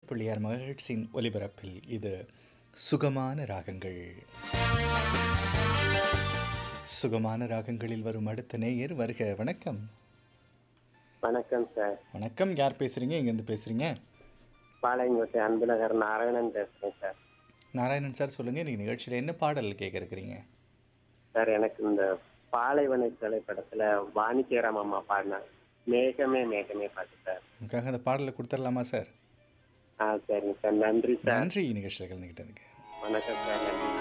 பிள்ளையார் மகிழ்ச்சியின் ஒலிபரப்பில் இது சுகமான ராகங்கள் சுகமான ராகங்களில் வரும் அடுத்த நேயர் வருக வணக்கம் வணக்கம் சார் வணக்கம் யார் பேசுறீங்க எங்கேருந்து பேசுறீங்க பாளையங்கோட்டை அன்புநகர் நாராயணன் பேசுறேன் சார் நாராயணன் சார் சொல்லுங்க இன்னைக்கு நிகழ்ச்சியில் என்ன பாடல் கேட்க இருக்கிறீங்க சார் எனக்கு இந்த பாலைவன திரைப்படத்துல வாணிஜெயராம் அம்மா பாடின மேகமே மேகமே பாட்டு சார் உங்களுக்காக அந்த பாடலை கொடுத்துடலாமா சார் ஆ சரிங்க சார் நன்றி சார் நன்றி நிகழ்ச்சியில் கலந்துக்கிட்டதுக்கு வணக்கம் சார் நன்றி